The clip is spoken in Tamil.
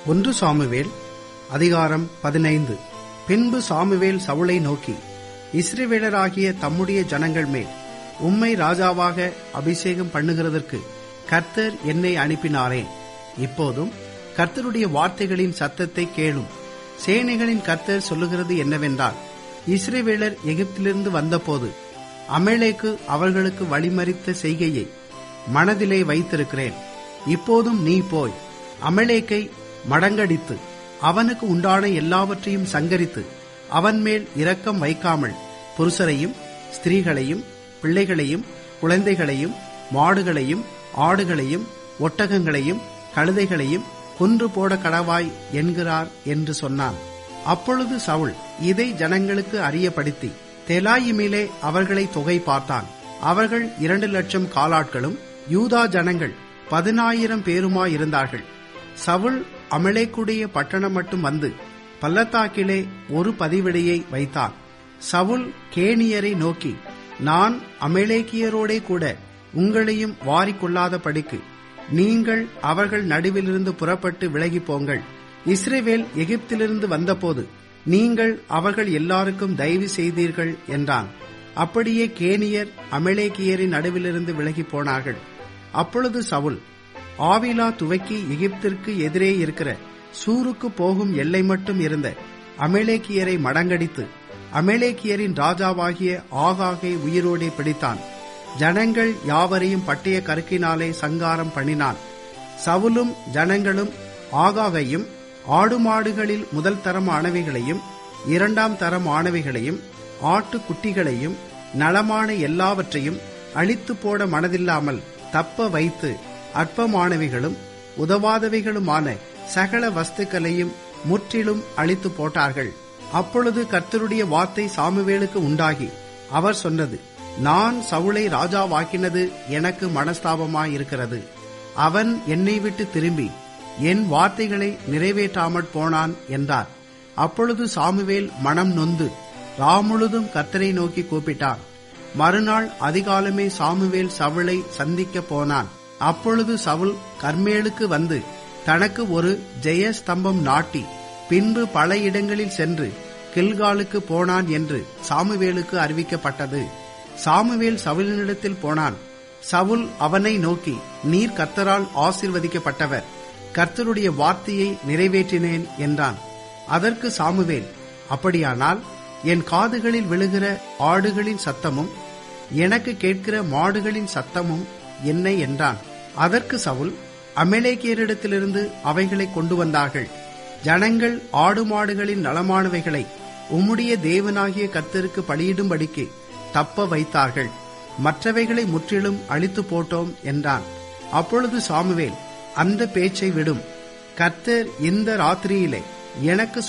ஒன்று சாமுவேல் அதிகாரம் பதினைந்து பின்பு சாமுவேல் சவுளை நோக்கி இஸ்ரவேலராகிய தம்முடைய ஜனங்கள் மேல் உம்மை ராஜாவாக அபிஷேகம் பண்ணுகிறதற்கு கர்த்தர் என்னை அனுப்பினாரே இப்போதும் கர்த்தருடைய வார்த்தைகளின் சத்தத்தை கேளும் சேனைகளின் கர்த்தர் சொல்லுகிறது என்னவென்றால் இஸ்ரவேலர் எகிப்திலிருந்து வந்தபோது அமேலேக்கு அவர்களுக்கு வழிமறித்த செய்கையை மனதிலே வைத்திருக்கிறேன் இப்போதும் நீ போய் அமலேக்கை மடங்கடித்து அவனுக்கு உண்டான எல்லாவற்றையும் சங்கரித்து அவன் மேல் இரக்கம் வைக்காமல் புருஷரையும் ஸ்திரீகளையும் பிள்ளைகளையும் குழந்தைகளையும் மாடுகளையும் ஆடுகளையும் ஒட்டகங்களையும் கழுதைகளையும் கொன்று போட கடவாய் என்கிறார் என்று சொன்னான் அப்பொழுது சவுல் இதை ஜனங்களுக்கு அறியப்படுத்தி தெலாயிமிலே அவர்களை தொகை பார்த்தான் அவர்கள் இரண்டு லட்சம் காலாட்களும் யூதா ஜனங்கள் பதினாயிரம் பேருமாயிருந்தார்கள் சவுல் அமலேக்குடைய பட்டணம் மட்டும் வந்து பள்ளத்தாக்கிலே ஒரு பதிவிடையை வைத்தான் சவுல் கேனியரை நோக்கி நான் அமலேக்கியரோடே கூட உங்களையும் வாரிக்கொள்ளாத படிக்கு நீங்கள் அவர்கள் நடுவிலிருந்து புறப்பட்டு விலகி போங்கள் இஸ்ரேவேல் எகிப்திலிருந்து வந்தபோது நீங்கள் அவர்கள் எல்லாருக்கும் தயவு செய்தீர்கள் என்றான் அப்படியே கேனியர் அமலேக்கியரின் நடுவிலிருந்து விலகி போனார்கள் அப்பொழுது சவுல் ஆவிலா துவக்கி எகிப்திற்கு எதிரே இருக்கிற சூருக்கு போகும் எல்லை மட்டும் இருந்த அமலேக்கியரை மடங்கடித்து அமலேக்கியரின் ராஜாவாகிய ஆகாகை உயிரோடே பிடித்தான் ஜனங்கள் யாவரையும் பட்டய கருக்கினாலே சங்காரம் பண்ணினான் சவுலும் ஜனங்களும் ஆகாகையும் ஆடு மாடுகளில் முதல் தரம் ஆனவைகளையும் இரண்டாம் தரம் ஆனவைகளையும் ஆட்டு குட்டிகளையும் நலமான எல்லாவற்றையும் அழித்து போட மனதில்லாமல் தப்ப வைத்து அற்பமானவைகளும் உதவாதவைகளுமான சகல வஸ்துக்களையும் முற்றிலும் அழித்து போட்டார்கள் அப்பொழுது கர்த்தருடைய வார்த்தை சாமுவேலுக்கு உண்டாகி அவர் சொன்னது நான் சவுளை ராஜாவாக்கினது எனக்கு மனஸ்தாபமாயிருக்கிறது அவன் என்னை விட்டு திரும்பி என் வார்த்தைகளை நிறைவேற்றாமற் போனான் என்றார் அப்பொழுது சாமுவேல் மனம் நொந்து ராமுழுதும் கர்த்தரை நோக்கி கூப்பிட்டான் மறுநாள் அதிகாலமே சாமுவேல் சவுளை சந்திக்க போனான் அப்பொழுது சவுல் கர்மேலுக்கு வந்து தனக்கு ஒரு ஜெயஸ்தம்பம் நாட்டி பின்பு பல இடங்களில் சென்று கில்காலுக்கு போனான் என்று சாமுவேலுக்கு அறிவிக்கப்பட்டது சாமுவேல் சவுலினிடத்தில் போனான் சவுல் அவனை நோக்கி நீர் கர்த்தரால் ஆசிர்வதிக்கப்பட்டவர் கர்த்தருடைய வார்த்தையை நிறைவேற்றினேன் என்றான் அதற்கு சாமுவேல் அப்படியானால் என் காதுகளில் விழுகிற ஆடுகளின் சத்தமும் எனக்கு கேட்கிற மாடுகளின் சத்தமும் என்ன என்றான் அதற்கு சவுல் அமலேக்கியரிடத்திலிருந்து அவைகளை கொண்டு வந்தார்கள் ஜனங்கள் ஆடு மாடுகளின் நலமானவைகளை உம்முடைய தேவனாகிய கர்த்தருக்கு பலியிடும்படிக்கு தப்ப வைத்தார்கள் மற்றவைகளை முற்றிலும் அழித்து போட்டோம் என்றான் அப்பொழுது சாமுவேல் அந்த பேச்சை விடும் கர்த்தர் இந்த ராத்திரியிலே எனக்கு